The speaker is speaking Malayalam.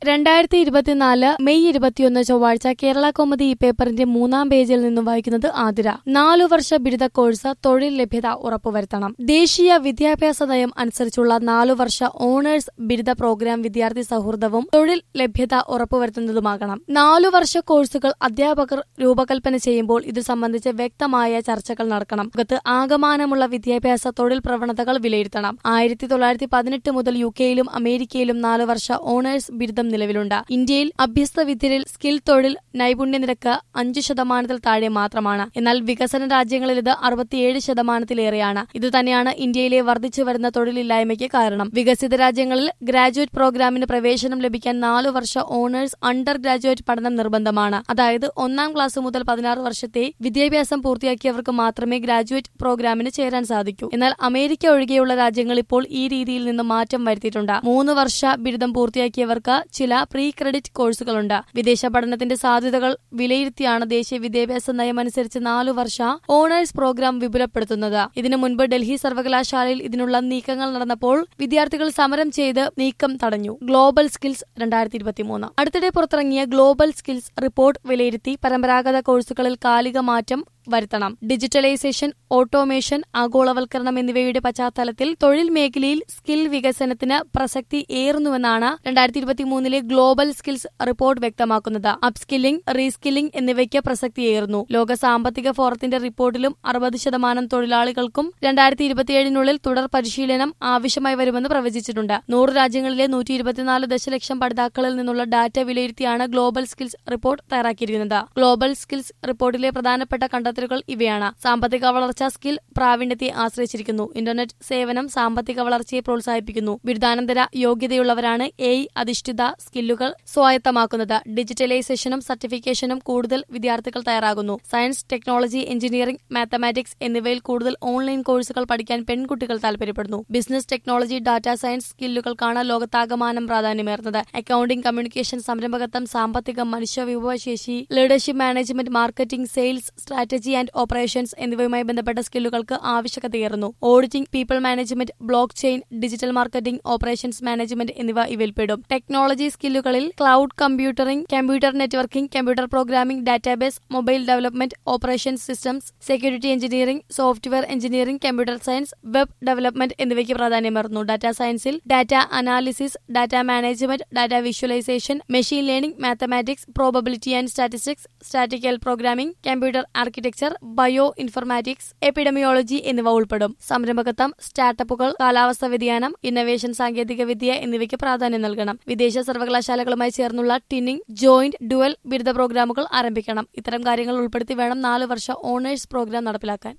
രണ്ടായിരത്തി ഇരുപത്തിനാല് മെയ് ഇരുപത്തിയൊന്ന് ചൊവ്വാഴ്ച കേരള കോമതി ഈ പേപ്പറിന്റെ മൂന്നാം പേജിൽ നിന്നും വായിക്കുന്നത് ആതിര നാലു വർഷ ബിരുദ കോഴ്സ് തൊഴിൽ ലഭ്യത ഉറപ്പുവരുത്തണം ദേശീയ വിദ്യാഭ്യാസ നയം അനുസരിച്ചുള്ള നാലു വർഷ ഓണേഴ്സ് ബിരുദ പ്രോഗ്രാം വിദ്യാർത്ഥി സൗഹൃദവും തൊഴിൽ ലഭ്യത ഉറപ്പുവരുത്തുന്നതുമാകണം നാലു വർഷ കോഴ്സുകൾ അധ്യാപകർ രൂപകൽപ്പന ചെയ്യുമ്പോൾ ഇത് സംബന്ധിച്ച് വ്യക്തമായ ചർച്ചകൾ നടക്കണം ലോകത്ത് ആകമാനമുള്ള വിദ്യാഭ്യാസ തൊഴിൽ പ്രവണതകൾ വിലയിരുത്തണം ആയിരത്തി തൊള്ളായിരത്തി പതിനെട്ട് മുതൽ യു കെയിലും അമേരിക്കയിലും നാലു വർഷ ഓണേഴ്സ് ബിരുദം നിലവിലുണ്ട് ഇന്ത്യയിൽ അഭ്യസ്ത വിദ്യരിൽ സ്കിൽ തൊഴിൽ നൈപുണ്യ നിരക്ക് അഞ്ച് ശതമാനത്തിൽ താഴെ മാത്രമാണ് എന്നാൽ വികസന രാജ്യങ്ങളിൽ ഇത് അറുപത്തിയേഴ് ശതമാനത്തിലേറെയാണ് ഇത് തന്നെയാണ് ഇന്ത്യയിലെ വർദ്ധിച്ചു വരുന്ന തൊഴിലില്ലായ്മയ്ക്ക് കാരണം വികസിത രാജ്യങ്ങളിൽ ഗ്രാജുവേറ്റ് പ്രോഗ്രാമിന് പ്രവേശനം ലഭിക്കാൻ നാലു വർഷ ഓണേഴ്സ് അണ്ടർ ഗ്രാജുവേറ്റ് പഠനം നിർബന്ധമാണ് അതായത് ഒന്നാം ക്ലാസ് മുതൽ പതിനാറ് വർഷത്തെ വിദ്യാഭ്യാസം പൂർത്തിയാക്കിയവർക്ക് മാത്രമേ ഗ്രാജുവേറ്റ് പ്രോഗ്രാമിന് ചേരാൻ സാധിക്കൂ എന്നാൽ അമേരിക്ക ഒഴികെയുള്ള രാജ്യങ്ങൾ ഇപ്പോൾ ഈ രീതിയിൽ നിന്ന് മാറ്റം വരുത്തിയിട്ടുണ്ട് മൂന്ന് വർഷ ബിരുദം പൂർത്തിയാക്കിയവർക്ക് ചില പ്രീ ക്രെഡിറ്റ് കോഴ്സുകളുണ്ട് വിദേശ പഠനത്തിന്റെ സാധ്യതകൾ വിലയിരുത്തിയാണ് ദേശീയ വിദ്യാഭ്യാസ നയം അനുസരിച്ച് നാലു വർഷ ഓണേഴ്സ് പ്രോഗ്രാം വിപുലപ്പെടുത്തുന്നത് ഇതിനു മുൻപ് ഡൽഹി സർവകലാശാലയിൽ ഇതിനുള്ള നീക്കങ്ങൾ നടന്നപ്പോൾ വിദ്യാർത്ഥികൾ സമരം ചെയ്ത് നീക്കം തടഞ്ഞു ഗ്ലോബൽ സ്കിൽസ് രണ്ടായിരത്തി ഇരുപത്തിമൂന്ന് അടുത്തിടെ പുറത്തിറങ്ങിയ ഗ്ലോബൽ സ്കിൽസ് റിപ്പോർട്ട് വിലയിരുത്തി പരമ്പരാഗത കോഴ്സുകളിൽ കാലിക മാറ്റം വരുത്തണം ഡിജിറ്റലൈസേഷൻ ഓട്ടോമേഷൻ ആഗോളവൽക്കരണം എന്നിവയുടെ പശ്ചാത്തലത്തിൽ തൊഴിൽ മേഖലയിൽ സ്കിൽ വികസനത്തിന് പ്രസക്തി ഏറുന്നുവെന്നാണ് രണ്ടായിരത്തി ഇരുപത്തിമൂന്നിലെ ഗ്ലോബൽ സ്കിൽസ് റിപ്പോർട്ട് വ്യക്തമാക്കുന്നത് അപ്സ്കില്ലിംഗ് റീസ്കില്ലിംഗ് എന്നിവയ്ക്ക് പ്രസക്തിയേറുന്നു ലോക സാമ്പത്തിക ഫോറത്തിന്റെ റിപ്പോർട്ടിലും അറുപത് ശതമാനം തൊഴിലാളികൾക്കും രണ്ടായിരത്തി ഇരുപത്തിയേഴിനുള്ളിൽ തുടർ പരിശീലനം ആവശ്യമായി വരുമെന്ന് പ്രവചിച്ചിട്ടുണ്ട് നൂറ് രാജ്യങ്ങളിലെ നൂറ്റി ഇരുപത്തിനാല് ദശലക്ഷം പഠിതാക്കളിൽ നിന്നുള്ള ഡാറ്റ വിലയിരുത്തിയാണ് ഗ്ലോബൽ സ്കിൽസ് റിപ്പോർട്ട് തയ്യാറാക്കിയിരിക്കുന്നത് ഗ്ലോബൽ സ്കിൽസ് റിപ്പോർട്ടിലെ പ്രധാനപ്പെട്ട കണ്ടെത്തലുകൾ ഇവയാണ് സാമ്പത്തിക വളർച്ച സ്കിൽ പ്രാവീണ്യത്തെ ആശ്രയിച്ചിരിക്കുന്നു ഇന്റർനെറ്റ് സേവനം സാമ്പത്തിക വളർച്ചയെ പ്രോത്സാഹിപ്പിക്കുന്നു ബിരുദാനന്തര യോഗ്യതയുള്ളവരാണ് എ അധിഷ്ഠിത സ്കില്ലുകൾ സ്വായത്തമാക്കുന്നത് ഡിജിറ്റലൈസേഷനും സർട്ടിഫിക്കേഷനും കൂടുതൽ വിദ്യാർത്ഥികൾ തയ്യാറാകുന്നു സയൻസ് ടെക്നോളജി എഞ്ചിനീയറിംഗ് മാത്തമാറ്റിക്സ് എന്നിവയിൽ കൂടുതൽ ഓൺലൈൻ കോഴ്സുകൾ പഠിക്കാൻ പെൺകുട്ടികൾ താൽപര്യപ്പെടുന്നു ബിസിനസ് ടെക്നോളജി ഡാറ്റ സയൻസ് സ്കില്ലുകൾക്കാണ് ലോകത്താകമാനം പ്രാധാന്യമേറുന്നത് അക്കൌണ്ടിംഗ് കമ്മ്യൂണിക്കേഷൻ സംരംഭകത്വം സാമ്പത്തികം മനുഷ്യ വിഭവശേഷി leadership management marketing sales strategy and operations എന്നിവയുമായി ബന്ധപ്പെട്ട സ്കില്ലുകൾക്ക് ആവശ്യകതയേറുന്നു auditing people management blockchain digital marketing operations management എന്നിവ ഇവയിൽപ്പെടും ടെക്നോളജി സ്കില്ലുകളിൽ cloud computing computer networking computer programming database mobile development operation systems security engineering software engineering computer science web development എന്നിവയ്ക്ക് പ്രാധാന്യമേറുന്നു ഡാറ്റാ സയൻസിൽ data analysis data management data visualisation machine learning mathematics probability and statistics statistical programming computer architecture bioinformatics epidemiology എന്നിവ ഉൾപ്പെടും സംരംഭകത്വം സ്റ്റാർട്ടപ്പുകൾ കാലാവസ്ഥ വ്യതിയാനം ഇന്നവേഷൻ സാങ്കേതിക വിദ്യ എന്നിവയ്ക്ക് പ്രാധാന്യം നൽകണം വിദേശ സർവകലാശാലകളുമായി ചേർന്നുള്ള ടിന്നിംഗ് ജോയിന്റ് ഡുവൽ ബിരുദ പ്രോഗ്രാമുകൾ ആരംഭിക്കണം ഇത്തരം കാര്യങ്ങൾ ഉൾപ്പെടുത്തി വേണം നാല് വർഷ ഓണേഴ്സ് പ്രോഗ്രാം നടപ്പിലാക്കാൻ